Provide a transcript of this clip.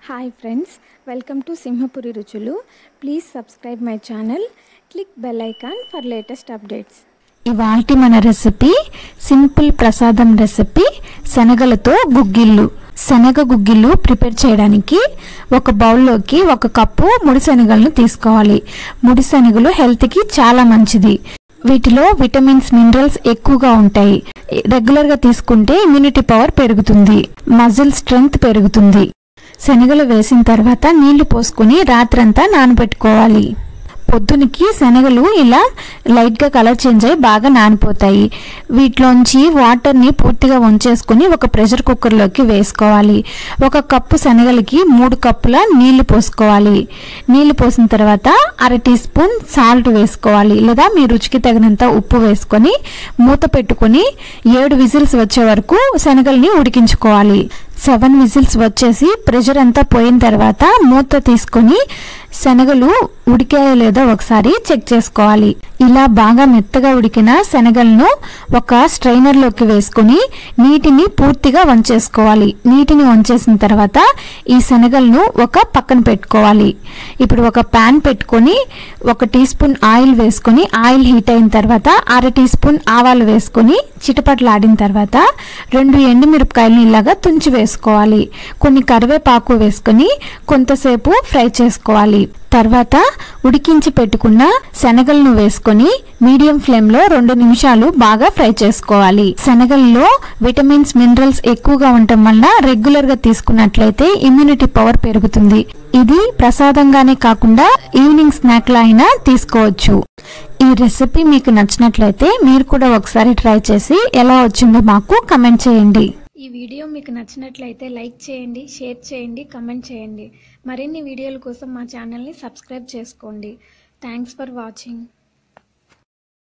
hi friends welcome to Simhapuri రుచులు please subscribe my channel click bell icon for latest updates ఇవాల్టి మన recipe simple ప్రసాదం recipe శనగలతో గుగ్గిళ్ళు శనగ గుగ్గిళ్ళు ప్రిపేర్ చేయడానికి ఒక బౌల్లోకి ఒక కప్పు ముడి శనగలను తీసుకోవాలి ముడి శనగలు హెల్త్కి చాలా మంచిది వీటిలో విటమిన్స్ మినరల్స్ ఎక్కువగా ఉంటాయి రెగ్యులర్గా తీసుకుంటే ఇమ్యూనిటీ పవర్ పెరుగుతుంది మజిల్ స్ట్రెంగ్త్ పెరుగుతుంది శనగలు వేసిన తర్వాత నీళ్లు పోసుకుని రాత్రంతా నానబెట్టుకోవాలి పొద్దునకి శనగలు ఇలా లైట్గా కలర్ చేంజ్ అయ్యి బాగా నానిపోతాయి వీటిలోంచి వాటర్ని పూర్తిగా వంచేసుకుని ఒక ప్రెషర్ కుక్కర్లోకి వేసుకోవాలి ఒక కప్పు శనగలకి మూడు కప్పుల నీళ్లు పోసుకోవాలి నీళ్లు పోసిన తర్వాత అర టీ స్పూన్ సాల్ట్ వేసుకోవాలి లేదా మీ రుచికి తగినంత ఉప్పు వేసుకొని మూత పెట్టుకొని ఏడు విజిల్స్ వచ్చే వరకు శనగల్ని ఉడికించుకోవాలి సెవెన్ విజిల్స్ వచ్చేసి ప్రెషర్ అంతా పోయిన తర్వాత మూత తీసుకొని శనగలు ఉడికాయో లేదో ఒకసారి చెక్ చేసుకోవాలి ఇలా బాగా మెత్తగా ఉడికిన శనగలను ఒక స్ట్రైనర్లోకి వేసుకొని నీటిని పూర్తిగా వంచేసుకోవాలి నీటిని వంచేసిన తర్వాత ఈ శనగలను ఒక పక్కన పెట్టుకోవాలి ఇప్పుడు ఒక ప్యాన్ పెట్టుకొని ఒక టీ స్పూన్ ఆయిల్ వేసుకొని ఆయిల్ హీట్ అయిన తర్వాత అర టీ స్పూన్ ఆవాలు వేసుకొని చిటపట్లాడిన తర్వాత రెండు ఎండుమిరపకాయలను ఇలాగా తుంచి వేసుకోవాలి కొన్ని కరివేపాకు వేసుకొని కొంతసేపు ఫ్రై చేసుకోవాలి తర్వాత ఉడికించి పెట్టుకున్న శనగలను వేసుకొని మీడియం ఫ్లేమ్ లో రెండు నిమిషాలు బాగా ఫ్రై చేసుకోవాలి శనగల్లో విటమిన్స్ మినరల్స్ ఎక్కువగా ఉండటం వల్ల రెగ్యులర్ గా తీసుకున్నట్లయితే ఇమ్యూనిటీ పవర్ పెరుగుతుంది ఇది ప్రసాదంగానే కాకుండా ఈవినింగ్ స్నాక్ లా అయినా తీసుకోవచ్చు ఈ రెసిపీ మీకు నచ్చినట్లయితే మీరు కూడా ఒకసారి ట్రై చేసి ఎలా వచ్చిందో మాకు కమెంట్ చేయండి ఈ వీడియో మీకు నచ్చినట్లయితే లైక్ చేయండి షేర్ చేయండి కమెంట్ చేయండి మరిన్ని వీడియోల కోసం మా ఛానల్ని సబ్స్క్రైబ్ చేసుకోండి థ్యాంక్స్ ఫర్ వాచింగ్